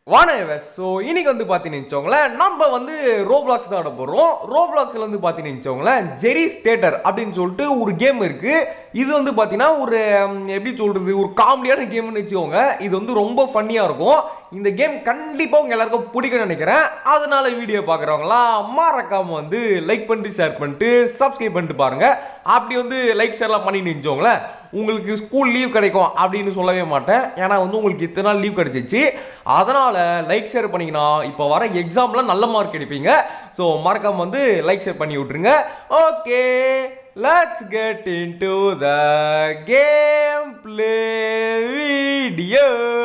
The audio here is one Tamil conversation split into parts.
வானவ ஸோ இன்னைக்கு வந்து பார்த்தீங்கன்னு வச்சோங்களேன் நம்ம வந்து ரோப்ளாக்ஸ் தான் ஆட போகிறோம் ரோப்ளாக்ஸில் வந்து பார்த்தீங்கன்னு வச்சோங்களேன் ஜெரிஸ் தேட்டர் அப்படின்னு சொல்லிட்டு ஒரு கேம் இருக்கு இது வந்து பார்த்தீங்கன்னா ஒரு ம், எப்படி சொல்றது ஒரு காமெடியான கேம்னு வச்சுக்கோங்க இது வந்து ரொம்ப ஃபன்னியாக இருக்கும் இந்த கேம் கண்டிப்பாக உங்க எல்லாருக்கும் பிடிக்கும்னு நினைக்கிறேன் அதனால வீடியோ பார்க்குறவங்களாம் மறக்காம வந்து லைக் பண்ணிட்டு ஷேர் பண்ணிட்டு சப்ஸ்கிரைப் பண்ணிட்டு பாருங்க அப்படி வந்து லைக் ஷேர்லாம் பண்ணிட்டு வச்சோங்களேன் உங்களுக்கு ஸ்கூல் லீவ் கிடைக்கும் அப்படின்னு சொல்லவே மாட்டேன் ஏன்னா வந்து உங்களுக்கு இத்தனை நாள் லீவ் கிடைச்சிச்சு அதனால லைக் ஷேர் பண்ணிங்கன்னா இப்போ வர எக்ஸாம்ல நல்ல மார்க் எடுப்பீங்க ஸோ மறக்காம வந்து லைக் ஷேர் பண்ணி விட்டுருங்க okay let's get into the game play video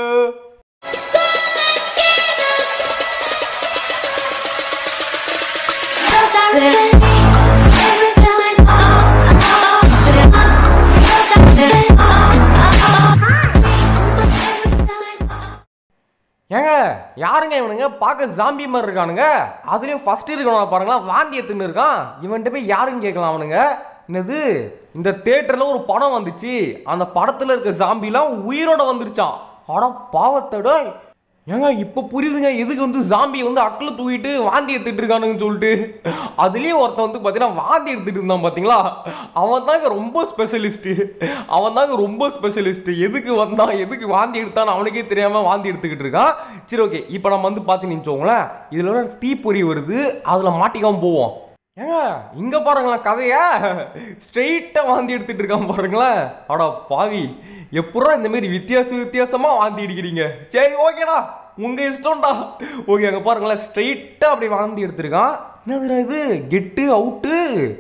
ஏங்க யாருங்க இவனுங்க பார்க்க ஜாம்பி மாதிரி இருக்கானுங்க அதுலயும் ஃபர்ஸ்ட் இருக்கணும் பாருங்களா வாந்தி எடுத்துன்னு இருக்கான் இவன்கிட்ட போய் யாருன்னு கேட்கலாம் அவனுங்க என்னது இந்த தேட்டர்ல ஒரு படம் வந்துச்சு அந்த படத்துல இருக்க ஜாம்பிலாம் உயிரோட வந்துருச்சான் அட பாவத்தோட ஏங்க இப்போ புரியுதுங்க எதுக்கு வந்து ஜாம்பி வந்து அக்கில் தூக்கிட்டு வாந்தி எடுத்துட்டு இருக்கானுங்கன்னு சொல்லிட்டு அதுலேயும் ஒருத்தன் வந்து பார்த்தீங்கன்னா வாந்தி எடுத்துட்டு இருந்தான் பார்த்தீங்களா அவன் தாங்க ரொம்ப ஸ்பெஷலிஸ்ட்டு அவன் தாங்க ரொம்ப ஸ்பெஷலிஸ்ட்டு எதுக்கு வந்தான் எதுக்கு வாந்தி எடுத்தான்னு அவனுக்கே தெரியாமல் வாந்தி எடுத்துக்கிட்டு இருக்கான் சரி ஓகே இப்போ நம்ம வந்து பார்த்தீங்கன்னு வச்சுக்கோங்களேன் இதில் ஒரு தீப்பொறி வருது அதில் மாட்டிக்காம போவோம் ஏங்க இங்க பாருங்களேன் கதைய ஸ்ட்ரெயிட்டா வாந்தி எடுத்துட்டு இருக்கான் பாருங்களேன் அடா பாவி எப்படா இந்த மாதிரி வித்தியாச வித்தியாசமா வாந்தி அடிக்கிறீங்க சரி ஓகேடா உங்க இஷ்டம்டா ஓகே அங்க பாருங்களேன் ஸ்ட்ரெயிட்டா அப்படி வாந்தி எடுத்திருக்கான் என்னதுடா இது கெட்டு அவுட்டு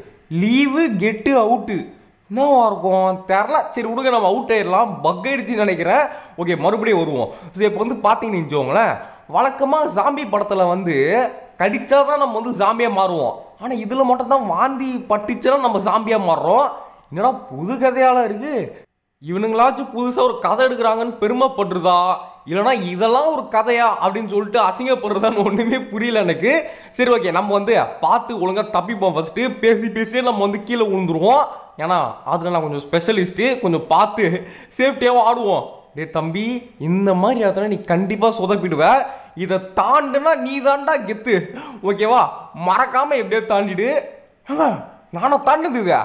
லீவு கெட்டு அவுட்டு என்னவா இருக்கும் தெரில சரி விடுங்க நம்ம அவுட் ஆயிடலாம் பக் ஆயிடுச்சுன்னு நினைக்கிறேன் ஓகே மறுபடியும் வருவோம் ஸோ இப்போ வந்து பார்த்தீங்கன்னு வச்சுக்கோங்களேன் வழக்கமாக ஜாம்பி படத்தில் வந்து கடிச்சாதான் நம்ம வந்து ஜாம்பியாக மாறுவோம் ஆனால் இதில் மட்டும் தான் வாந்தி பட்டுச்சுன்னா நம்ம ஜாம்பியாக மாறுறோம் என்னடா புது கதையால இருக்கு இவனுங்களாச்சும் புதுசாக ஒரு கதை எடுக்கிறாங்கன்னு பெருமைப்படுறதா இல்லைனா இதெல்லாம் ஒரு கதையா அப்படின்னு சொல்லிட்டு அசிங்கப்படுறதான்னு ஒன்றுமே புரியல எனக்கு சரி ஓகே நம்ம வந்து பார்த்து ஒழுங்காக தப்பிப்போம் ஃபஸ்ட்டு பேசி பேசியே நம்ம வந்து கீழே விழுந்துருவோம் ஏன்னா அதில் நான் கொஞ்சம் ஸ்பெஷலிஸ்ட்டு கொஞ்சம் பார்த்து சேஃப்டியாகவும் ஆடுவோம் டேய் தம்பி இந்த மாதிரி இடத்துல நீ கண்டிப்பாக சொதப்பிடுவ இதை தாண்டுனா நீ தாண்டா கெத்து ஓகேவா மறக்காம எப்படியோ தாண்டிடு ஏங்க, நானும் தாண்டுது இதை.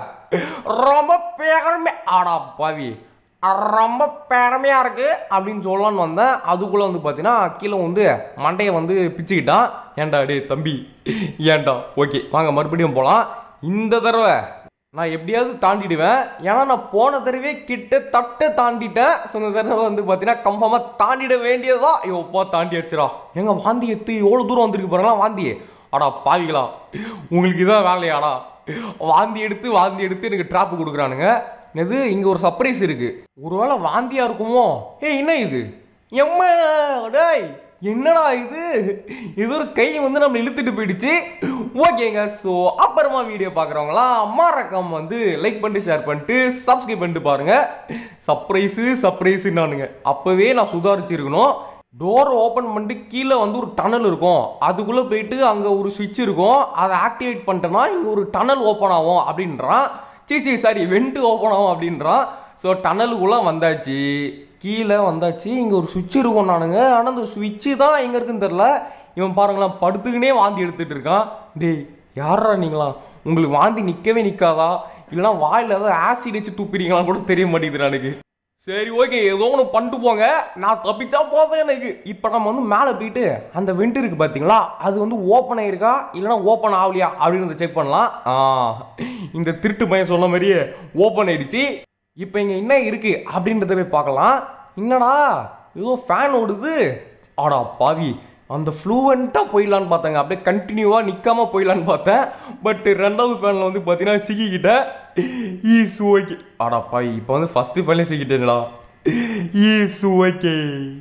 ரொம்ப பெருமை ஆடா பாவி ரொம்ப பெருமையா இருக்கு அப்படின்னு சொல்லலான்னு வந்தேன் அதுக்குள்ள வந்து பார்த்தீங்கன்னா கீழே வந்து மண்டையை வந்து பிச்சுக்கிட்டான் ஏன்டா டேய் தம்பி ஏன்டா ஓகே வாங்க மறுபடியும் போகலாம் இந்த தடவை நான் எப்படியாவது தாண்டிடுவேன் ஏன்னா நான் போன தடவை கிட்ட தட்ட தாண்டிட்டேன் ஸோ இந்த தடவை வந்து பார்த்தீங்கன்னா கன்ஃபார்மாக தாண்டிட வேண்டியதா ஐயோப்பா தாண்டி வச்சிரா எங்க வாந்தி எத்து எவ்வளோ தூரம் வந்திருக்கு பாருங்களா வாந்தி அடா பாவிகளா உங்களுக்கு இதான் வேலையாடா வாந்தி எடுத்து வாந்தி எடுத்து எனக்கு ட்ராப் கொடுக்குறானுங்க என்னது இங்கே ஒரு சர்ப்ரைஸ் இருக்கு ஒருவேளை வாந்தியா இருக்குமோ ஏய் என்ன இது எம்மா டேய் என்னடா இது இது ஒரு கை வந்து நம்ம இழுத்துட்டு போயிடுச்சு ஓகேங்க ஸோ அப்புறமா வீடியோ பார்க்குறவங்களாம் மறக்காம வந்து லைக் பண்ணிட்டு ஷேர் பண்ணிட்டு சப்ஸ்கிரைப் பண்ணிட்டு பாருங்க சர்ப்ரைஸு சர்ப்ரைஸுன்னானுங்க அப்போவே நான் சுதாரிச்சிருக்கணும் டோர் ஓப்பன் பண்ணிட்டு கீழே வந்து ஒரு டனல் இருக்கும் அதுக்குள்ளே போயிட்டு அங்கே ஒரு சுவிட்ச் இருக்கும் அதை ஆக்டிவேட் பண்ணிட்டேன்னா இங்கே ஒரு டனல் ஓப்பன் ஆகும் அப்படின்றான் சீ சாரி வெண்ட் ஓப்பன் ஆகும் அப்படின்றான் ஸோ டனலுக்குள்ளே வந்தாச்சு கீழே வந்தாச்சு இங்கே ஒரு சுவிட்ச் இருக்கும் நானுங்க ஆனால் அந்த சுவிட்சு தான் எங்கே இருக்குன்னு தெரில இவன் பாருங்களேன் படுத்துக்கினே வாந்தி எடுத்துட்டு இருக்கான் டேய் யாரா நீங்களா உங்களுக்கு வாந்தி நிற்கவே நிற்காதா இல்லைனா வாயில் ஏதாவது ஆசிட் வச்சு துப்பிறீங்களான்னு கூட தெரிய மாட்டேங்குது எனக்கு சரி ஓகே ஏதோ ஒன்று பண்ணிட்டு போங்க நான் தப்பிச்சா போதும் எனக்கு இப்போ நம்ம வந்து மேலே போயிட்டு அந்த வெண்ட் இருக்கு பார்த்தீங்களா அது வந்து ஓப்பன் ஆயிருக்கா இல்லைனா ஓப்பன் ஆகலையா அப்படின்னு செக் பண்ணலாம் ஆ இந்த திருட்டு பையன் சொன்ன மாதிரியே ஓப்பன் ஆயிடுச்சு இப்போ இங்கே என்ன இருக்கு அப்படின்றத போய் பார்க்கலாம் என்னடா ஏதோ ஃபேன் ஓடுது ஆடா பாவி அந்த ஃப்ளூவெண்ட்டாக போயிடலான்னு பார்த்தாங்க அப்படியே கண்டினியூவாக நிற்காம போயிடலான்னு பார்த்தேன் பட் ரெண்டாவது ஃபேனில் வந்து பார்த்தீங்கன்னா சிக்கிக்கிட்டேன் ஈஸ் ஓகே ஆடா பாவி இப்போ வந்து ஃபஸ்ட்டு ஃபேன்லேயே சிக்கிட்டேங்களா is okay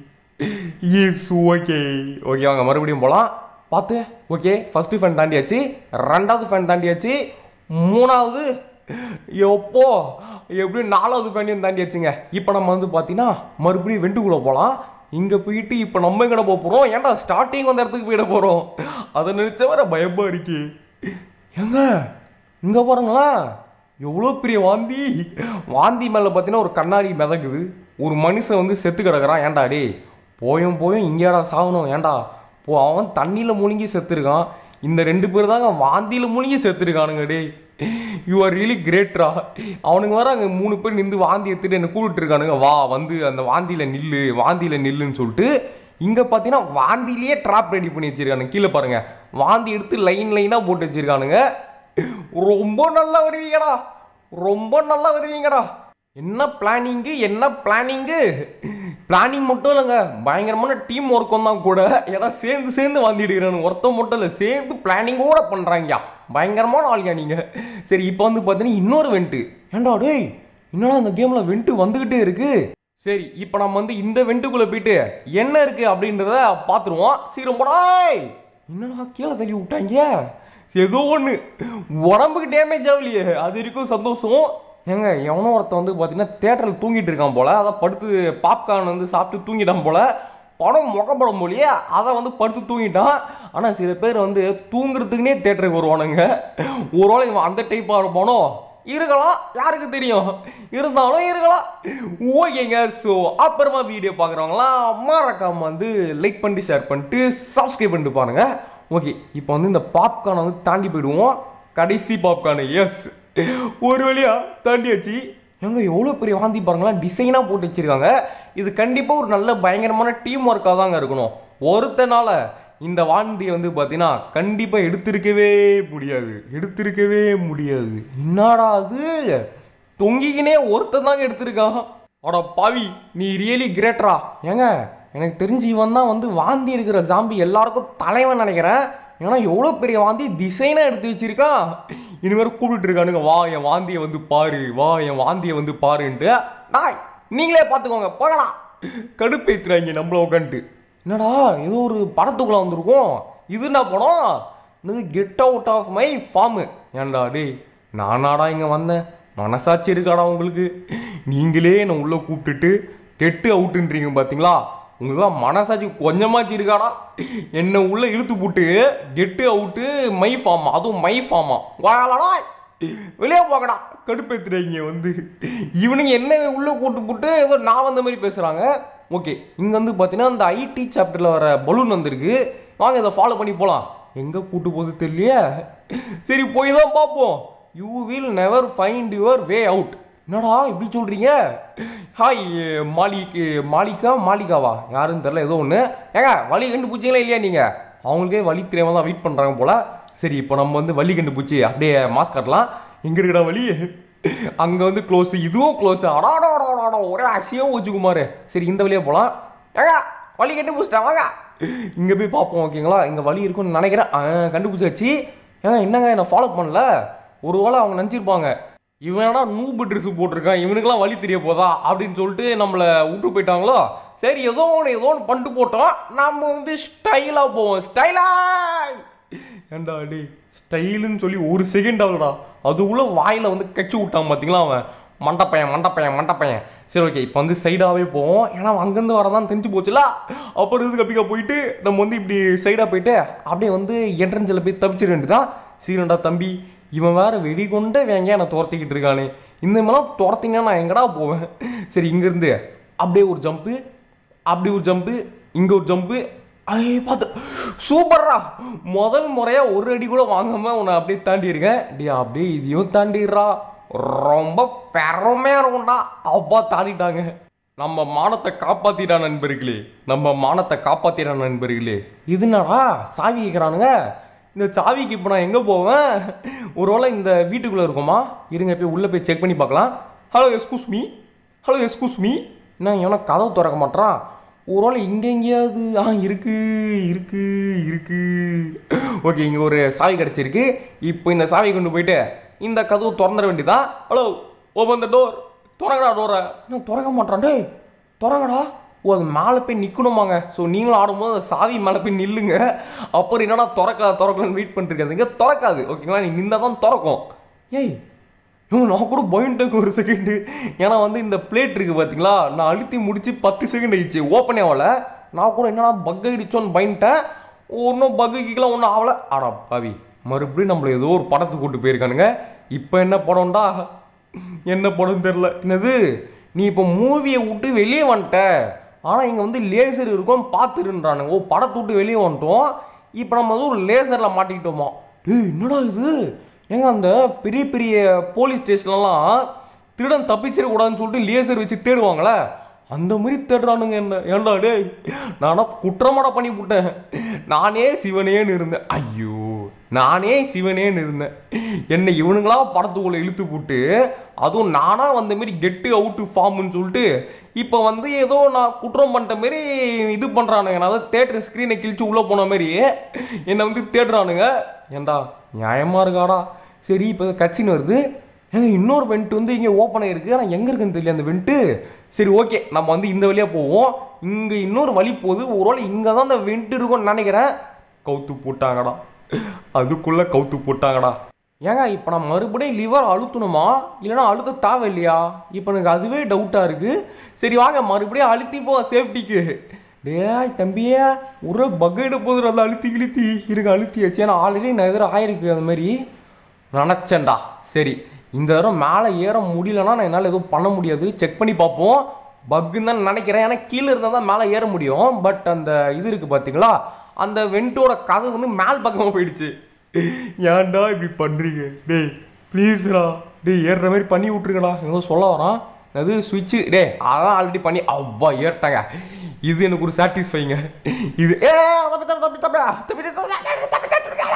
is okay okay வாங்க மறுபடியும் போகலாம் பார்த்து ஓகே ஃபஸ்ட்டு ஃபேன் தாண்டியாச்சு ரெண்டாவது ஃபேன் தாண்டியாச்சு மூணாவது எப்போ எப்படியும் நாலாவது ஃபேனையும் தாண்டியாச்சுங்க இப்போ நம்ம வந்து பார்த்தீங்கன்னா மறுபடியும் வெண்டுக்குள்ளே போகலாம் இங்கே போயிட்டு இப்போ நம்ம எங்கட போக போகிறோம் ஏன்டா ஸ்டார்டிங் வந்த இடத்துக்கு போயிட போகிறோம் அதை நினச்ச வர பயமா இருக்கு ஏங்க இங்கே பாருங்களா எவ்வளோ பெரிய வாந்தி வாந்தி மேலே பார்த்தீங்கன்னா ஒரு கண்ணாடி மிதக்குது ஒரு மனுஷன் வந்து செத்து கிடக்குறான் ஏன்டா டேய் போயும் போயும் இங்கேடா சாகணும் ஏன்டா போ அவன் தண்ணியில் முழுங்கி செத்துருக்கான் இந்த ரெண்டு பேர் தாங்க வாந்தியில் முழுங்கி செத்துருக்கானுங்க டேய் யூ ஆர் ரியலி கிரேட்ரா அவனுங்க வர அங்கே மூணு பேர் நின்று வாந்தி எடுத்துட்டு என்ன கூப்பிட்டு இருக்கானுங்க வா வந்து அந்த வாந்தியில் நில்லு வாந்தியில் நில்லுன்னு சொல்லிட்டு இங்கே பார்த்தீங்கன்னா வாந்திலேயே ட்ராப் ரெடி பண்ணி வச்சிருக்கானுங்க கீழே பாருங்க வாந்தி எடுத்து லைன் லைனாக போட்டு வச்சிருக்கானுங்க ரொம்ப நல்லா வருவீங்கடா ரொம்ப நல்லா வருவீங்கடா என்ன பிளானிங்கு என்ன பிளானிங்கு பிளானிங் மட்டும் இல்லைங்க பயங்கரமான டீம் ஒர்க்கும் தான் கூட ஏன்னா சேர்ந்து சேர்ந்து வாந்திடுகிறானு ஒருத்தன் மட்டும் இல்லை சேர்ந்து பிளானிங்கோட பண்ணுறாங்கயா பயங்கரமான ஆளுங்க நீங்கள் சரி இப்போ வந்து பார்த்தீங்கன்னா இன்னொரு வெண்ட்டு ஏன்டா டேய் என்னடா இந்த கேமில் வெண்ட்டு வந்துக்கிட்டே இருக்கு சரி இப்போ நம்ம வந்து இந்த வெண்ட்டுக்குள்ளே போயிட்டு என்ன இருக்கு அப்படின்றத பார்த்துருவோம் சீரம்படாய் என்னடா கீழே தள்ளி விட்டாங்க ஏதோ ஒன்று உடம்புக்கு டேமேஜ் ஆகலையே அது வரைக்கும் சந்தோஷம் ஏங்க எவனோ ஒருத்தன் வந்து பார்த்தீங்கன்னா தேட்டரில் தூங்கிட்டு இருக்கான் போல அதான் படுத்து பாப்கார்ன் வந்து சாப்பிட்டு தூங்கிட்டான் போல படம் முகப்படம் போலியே அதை வந்து படுத்து தூங்கிட்டான் ஆனால் சில பேர் வந்து தூங்குறதுக்குனே தேட்டருக்கு வருவானுங்க ஒரு வேளை இவன் அந்த டைப்பாக இருப்பானோ இருக்கலாம் யாருக்கு தெரியும் இருந்தாலும் இருக்கலாம் ஓகேங்க ஸோ அப்புறமா வீடியோ பார்க்குறவங்களாம் மறக்காம வந்து லைக் பண்ணிட்டு ஷேர் பண்ணிட்டு சப்ஸ்கிரைப் பண்ணிட்டு பாருங்க ஓகே இப்போ வந்து இந்த பாப்கார்னை வந்து தாண்டி போயிடுவோம் கடைசி பாப்கார்னு எஸ் ஒரு வழியா தாண்டியாச்சு எங்க எவ்வளோ பெரிய வாந்தி பாருங்களா டிசைனாக போட்டு வச்சிருக்காங்க இது கண்டிப்பாக ஒரு நல்ல பயங்கரமான டீம் ஒர்க்காக தாங்க இருக்கணும் ஒருத்தனால இந்த வாந்தியை வந்து பார்த்தீங்கன்னா கண்டிப்பாக எடுத்திருக்கவே முடியாது எடுத்திருக்கவே முடியாது என்னடா அது தொங்கிக்கினே ஒருத்தன் தாங்க எடுத்திருக்கான் அட பாவி நீ ரியலி கிரேட்ரா ஏங்க எனக்கு தெரிஞ்சு இவன் தான் வந்து வாந்தி எடுக்கிற ஜாம்பி எல்லாருக்கும் தலைவன் நினைக்கிறேன் ஏன்னா எவ்வளோ பெரிய வாந்தி டிசைனாக எடுத்து வச்சிருக்கான் இனிமேல் கூப்பிட்டு இருக்கானுங்க வா என் வாந்தியை வந்து பாரு வா என் வாந்தியை வந்து பாருன்ட்டு நாய் நீங்களே பார்த்துக்கோங்க போகலாம் கடுப்பேத்துறாங்க நம்மள உட்காந்துட்டு என்னடா ஏதோ ஒரு படத்துக்குள்ள வந்திருக்கோம் இது என்ன படம் இது get out of my farm ஏன்டா டேய் நானாடா இங்கே வந்தேன் மனசாட்சி இருக்காடா உங்களுக்கு நீங்களே என்னை உள்ளே கூப்பிட்டுட்டு கெட்டு அவுட்டுன்றீங்க பார்த்தீங்களா உங்களுக்கு மனசாட்சி கொஞ்சமாச்சு இருக்காடா என்னை உள்ள இழுத்து போட்டு கெட்டு அவுட்டு மை ஃபார்மா அதுவும் மை ஃபார்மா வாழடா வெளியே போகடா கடுப்பேத்துறீங்க வந்து இவனுங்க என்ன உள்ள கூட்டு போட்டு ஏதோ நான் வந்த மாதிரி பேசுறாங்க ஓகே இங்க வந்து பார்த்தீங்கன்னா இந்த ஐடி சாப்டர்ல வர பலூன் வந்திருக்கு வாங்க இதை ஃபாலோ பண்ணி போலாம் எங்க கூட்டு போகுது தெரியலையே சரி போய் தான் பார்ப்போம் you will never find your way out என்னடா இப்படி சொல்றீங்க ஹாய் மாலிக்கு மாலிகா மாலிகாவா யாருன்னு தெரியல ஏதோ ஒன்று ஏங்க வழி கண்டுபிடிச்சிங்களா இல்லையா நீங்கள் அவங்களுக்கே வழி தெரியாம தான் வெயிட் பண்ணுறாங்க போல சரி இப்போ நம்ம வந்து வழி கண்டுபிடிச்சி அப்படியே மாஸ்க் கட்டலாம் எங்கே இருக்குடா வழி அங்கே வந்து க்ளோஸ் இதுவும் க்ளோஸ் அடாடாடாடா ஒரே அசியம் வச்சுக்குமாரு சரி இந்த வழியே போகலாம் ஏங்க வழி கண்டுபிடிச்சிட்டேன் வாங்க இங்கே போய் பார்ப்போம் ஓகேங்களா இங்கே வழி இருக்கும்னு நினைக்கிறேன் ஆ, கண்டுபிடிச்சாச்சு ஏங்க என்னங்க என்னை ஃபாலோ பண்ணல ஒரு வேளை அவங்க நினச்சிருப்பாங்க இவனடா நூபு ட்ரெஸ் போட்டிருக்கான் இவனுக்கெல்லாம் வழி தெரிய போதா அப்படின்னு சொல்லிட்டு நம்மளை விட்டு போயிட்டாங்களோ சரி ஏதோ ஒன்று ஏதோ ஒன்று பண்ணிட்டு போட்டோம் நம்ம வந்து ஸ்டைலாக போவோம் ஸ்டைலா ஏண்டா டே ஸ்டைலுன்னு சொல்லி ஒரு செகண்ட் ஆகலடா அதுக்குள்ள வாயில் வந்து கச்சி விட்டான் பார்த்தீங்களா அவன் மண்டப்பையன் மண்டப்பையன் மண்டப்பையன் சரி ஓகே இப்போ வந்து சைடாகவே போவோம் ஏன்னா அங்கேருந்து வரதான் தெரிஞ்சு போச்சுல அப்புறம் இது கப்பிக்கா போயிட்டு நம்ம வந்து இப்படி சைடாக போயிட்டு அப்படியே வந்து என்ட்ரன்ஸில் போய் தப்பிச்சிட வேண்டியதான் சீரண்டா தம்பி இவன் வேற வெடி கொண்டு வேங்க என்னை துரத்திக்கிட்டு இருக்கானே இந்த மாதிரிலாம் துரத்திங்கன்னா நான் எங்கடா போவேன் சரி இங்கேருந்து அப்படியே ஒரு ஜம்ப்பு அப்படி ஒரு ஜம்ப்பு இங்கே ஒரு ஜம்ப்பு ஐய பார்த்து சூப்பர்ரா முதல் முறையா ஒரு அடி கூட வாங்காம உன்னை அப்படியே தாண்டி இருக்கேன் டே அப்படியே இதையும் தாண்டிடுறா ரொம்ப பெருமையா இருக்கும்டா அப்பா தாண்டிட்டாங்க நம்ம மானத்தை காப்பாத்திடா நண்பர்களே நம்ம மானத்தை காப்பாத்திடா நண்பர்களே இது என்னடா சாவி கேட்குறானுங்க இந்த சாவிக்கு இப்போ நான் எங்கே போவேன் ஒருவேளை இந்த வீட்டுக்குள்ளே இருக்குமா இருங்க போய் உள்ளே போய் செக் பண்ணி பார்க்கலாம் hello excuse me hello excuse me என்ன எவனோ கதவு திறக்க மாட்டான் ஒருவேளை இங்கே எங்கேயாவது ஆ இருக்கு இருக்கு இருக்கு ஓகே இங்கே ஒரு சாவி கிடச்சிருக்கு இப்போ இந்த சாவி கொண்டு போயிட்டு இந்த கதவு திறந்துட வேண்டியதான் ஹலோ ஓப்பன் த டோர் திறங்கடா டோரை என்ன திறக்க மாட்டான் டேய் திறங்கடா ஓ அது மேலே போய் நிற்கணுமாங்க ஸோ நீங்களும் ஆடும்போது அந்த சாவி மேலே போய் நில்லுங்க அப்புறம் என்னடா திறக்கா திறக்கலான்னு வெயிட் பண்ணிருக்காதுங்க திறக்காது ஓகேங்களா நீ நின்றா தான் திறக்கும் ஏய் இவங்க நான் கூட பயந்துட்டேங்க ஒரு செகண்டு ஏன்னா வந்து இந்த பிளேட் இருக்கு பார்த்தீங்களா நான் அழுத்தி முடிச்சு பத்து செகண்ட் ஆயிடுச்சு ஓப்பனே ஆகல நான் கூட என்னடா பக் ஆகிடுச்சோன்னு பயந்துட்டேன் ஒன்றும் பக்கு கீக்கெலாம் ஒன்றும் ஆகல ஆடா பாவி மறுபடியும் நம்மள ஏதோ ஒரு படத்துக்கு கூட்டு போயிருக்கானுங்க இப்போ என்ன படம்டா என்ன படம் தெரில என்னது நீ இப்போ மூவியை விட்டு வெளியே வந்துட்ட ஆனால் இங்கே வந்து லேசர் இருக்கும் பார்த்துருன்றானுங்க ஓ படத்தை விட்டு வெளியே வந்துட்டோம் இப்போ நம்ம வந்து ஒரு லேசரில் மாட்டிக்கிட்டோமா டேய் என்னடா இது ஏங்க அந்த பெரிய பெரிய போலீஸ் ஸ்டேஷன்லாம் திருடன் தப்பிச்சிடக்கூடாதுன்னு சொல்லிட்டு லேசர் வச்சு தேடுவாங்களே அந்த மாதிரி தேடுறானுங்க என்ன ஏன்டா டேய் நானா குற்றமாடா பண்ணி விட்டேன் நானே சிவனேன்னு இருந்தேன் ஐயோ நானே சிவனேன்னு இருந்தேன் என்னை இவனுங்களா படத்துக்குள்ள இழுத்து போட்டு அதுவும் நானா வந்த மாதிரி கெட்டு அவுட்டு ஃபார்ம்னு சொல்லிட்டு இப்போ வந்து ஏதோ நான் குற்றம் பண்ணிட்ட மாரி இது பண்ணுறானுங்க நான் அதாவது தேட்டர் ஸ்க்ரீனை கிழிச்சு உள்ளே போன மாதிரி என்னை வந்து தேடுறானுங்க ஏன்டா நியாயமாக இருக்காடா சரி இப்போ கட்சின்னு வருது ஏங்க இன்னொரு வெண்ட் வந்து இங்கே ஓப்பன் ஆகிருக்கு ஆனால் எங்கே இருக்குன்னு தெரியல அந்த வெண்ட்டு சரி ஓகே நம்ம வந்து இந்த வழியாக போவோம் இங்கே இன்னொரு வழி போகுது ஒருவேளை இங்கே தான் அந்த வெண்ட் இருக்கும்னு நினைக்கிறேன் கவுத்து போட்டாங்கடா அதுக்குள்ளே கவுத்து போட்டாங்கடா ஏங்க இப்போ நான் மறுபடியும் லிவர் அழுத்தணுமா இல்லைன்னா அழுத்த தேவை இல்லையா இப்போ எனக்கு அதுவே டவுட்டாக இருக்குது சரி வாங்க மறுபடியும் அழுத்தி போ சேஃப்டிக்கு டேய் தம்பியே ஒரு பக்கெட்டு போதும் அதை அழுத்தி கிழித்தி இருங்க அழுத்தியாச்சு ஏன்னா ஆல்ரெடி நான் எதிர ஆயிருக்கு அந்த மாதிரி நினச்சேன்டா சரி இந்த தடவை மேலே ஏற முடியலன்னா நான் என்னால் எதுவும் பண்ண முடியாது செக் பண்ணி பார்ப்போம் பக்குன்னு தான் நினைக்கிறேன் ஏன்னா கீழே இருந்தால் தான் மேலே ஏற முடியும் பட் அந்த இது இருக்குது பார்த்தீங்களா அந்த வெண்டோட கதை வந்து மேல் பக்கமாக போயிடுச்சு ஏன்டா இப்படி பண்ணுறீங்க டேய் ப்ளீஸ்ரா டேய் ஏறுற மாதிரி பண்ணி விட்ருங்கடா ஏதோ சொல்ல வரான் அது சுவிட்சு டேய் அதான் ஆல்ரெடி பண்ணி அவ்வா ஏறிட்டாங்க இது எனக்கு ஒரு சாட்டிஸ்ஃபைங்க இது ஏ தப்பி தப்பி தப்பி தப்பி தப்பி தப்பி தப்பி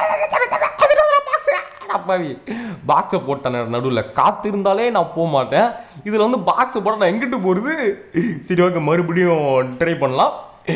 அப்பாவி பாக்ஸை போட்டேன் நடுவில் காத்து இருந்தாலே நான் போக மாட்டேன் இதில் வந்து பாக்ஸை போட நான் எங்கிட்டு போகிறது சரி ஓகே மறுபடியும் ட்ரை பண்ணலாம்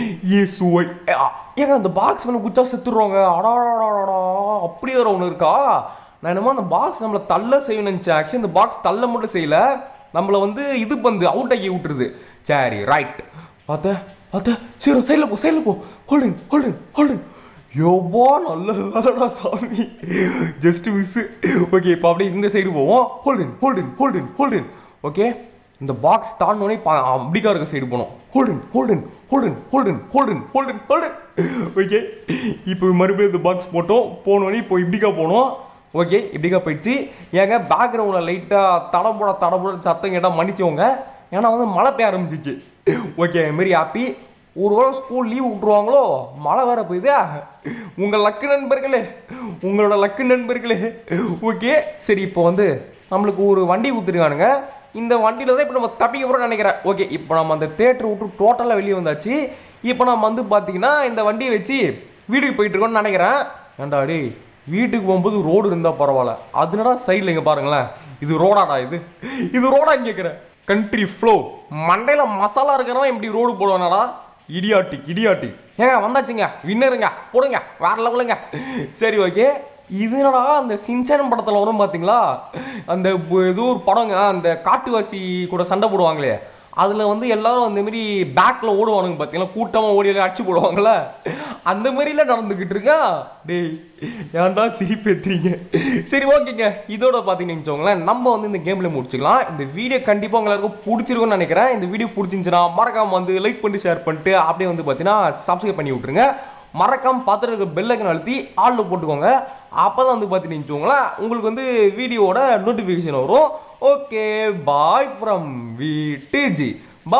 ஏ சுவை ஏங்க அந்த பாக்ஸ் மேலே குச்சா செத்துடுறோங்க அடாடாடாடா அப்படி வேற ஒன்று இருக்கா நான் என்னமோ அந்த பாக்ஸ் நம்மளை தள்ள செய்யணும்னு நினச்சேன் ஆக்சுவலி இந்த பாக்ஸ் தள்ள மட்டும் செய்யல நம்மளை வந்து இது பந்து அவுட் ஆக்கி விட்டுருது சரி ரைட் பார்த்தேன் பார்த்தேன் சரி சைடில் போ சைடில் போ ஹோல்டன் ஹோல்டன் ஹோல்டன் யோபா நல்ல வேலைடா சாமி ஜஸ்ட் மிஸ் ஓகே இப்போ அப்படியே இந்த சைடு போவோம் hold on hold on hold on hold on okay இந்த பாக்ஸ் தாண்டோடனே அப்படிக்கா இருக்க சைடு போனோம் hold on hold on hold on hold on hold on hold on hold on okay இப்போ மறுபடியும் இந்த பாக்ஸ் போட்டோம் போனோடனே இப்போ இப்படிக்கா போனோம் ஓகே இப்படிக்கா போயிடுச்சு ஏங்க பேக்ரவுண்டில் லைட்டாக தடபுட தடபுட சத்தம் கேட்டால் மன்னிச்சவங்க ஏன்னா வந்து மழை பெய்ய ஆரம்பிச்சிச்சு ஓகே மாரி ஹாப்பி ஒரு வாரம் ஸ்கூல் லீவ் விட்ருவாங்களோ மழை வேற போயுதா உங்கள் லக்கு நண்பர்களே உங்களோட லக்கு நண்பர்களே ஓகே சரி இப்போ வந்து நம்மளுக்கு ஒரு வண்டி கொடுத்துருக்கானுங்க இந்த வண்டியில் தான் இப்போ நம்ம தப்பிக்க போகிறோம் நினைக்கிறேன் ஓகே இப்போ நம்ம அந்த தேட்டர் விட்டு டோட்டலாக வெளியே வந்தாச்சு இப்போ நம்ம வந்து பார்த்தீங்கன்னா இந்த வண்டியை வச்சு வீட்டுக்கு போயிட்டு இருக்கோம்னு நினைக்கிறேன் ஏன்டா டேய் வீட்டுக்கு போகும்போது ரோடு இருந்தால் பரவாயில்ல அதுனடா சைடில் இங்கே பாருங்களேன் இது ரோடாடா இது இது ரோடான்னு கேட்குறேன் கண்ட்ரி ஃப்ளோ மண்டையில் மசாலா இருக்கிறவன் இப்படி ரோடு போடுவானடா இடியாட்டிக் இடியாட்டிக் ஏங்க வந்தாச்சுங்க வின்னருங்க போடுங்க வேற லெவலுங்க சரி ஓகே இது என்னடா அந்த சின்சான் படத்தில் வரும் பார்த்தீங்களா அந்த பு- ஏதோ ஒரு படங்க அந்த காட்டுவாசி கூட சண்டை போடுவாங்களே அதில் வந்து எல்லாரும் அந்த மாதிரி பேக்கில் ஓடுவானுங்க பார்த்தீங்களா கூட்டமாக ஓடி எல்லாம் அடிச்சு போடுவாங்கல்ல அந்த மாதிரிலாம் நடந்துக்கிட்டு இருக்கா டேய் ஏன்டா சிரிப்பேத்துறீங்க சரி ஓகேங்க இதோட பார்த்தீங்கன்னு வச்சுக்கோங்களேன் நம்ம வந்து இந்த கேமில் முடிச்சுக்கலாம் இந்த வீடியோ கண்டிப்பாக எல்லாருக்கும் பிடிச்சிருக்கும்னு நினைக்கிறேன் இந்த வீடியோ பிடிச்சிருந்துச்சுன்னா மறக்காம வந்து லைக் பண்ணிட்டு ஷேர் பண்ணிட்டு அப்படியே வந்து பார்த்தீங்கன்னா சப்ஸ்கிரைப் பண்ணி விட்ருங்க மறக்காம பார்த்துட்டு இருக்க பெல் ஐக்கன் அழுத்தி ஆளில் போட்டுக்கோங்க அப்போ தான் வந்து பார்த்தீங்கன்னு வச்சுக்கோங்களேன் உங்களுக்கு வந்து வீடியோவோட நோட்டிஃபிகேஷன் வரும் okay bye from VDG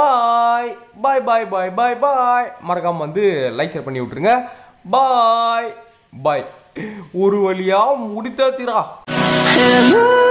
bye bye bye bye bye bye மறக்காம வந்து லைக் ஷேர் பண்ணி விட்ருங்க பாய் பாய் ஒரு வழியா முடித்தாச்சுடா Hello.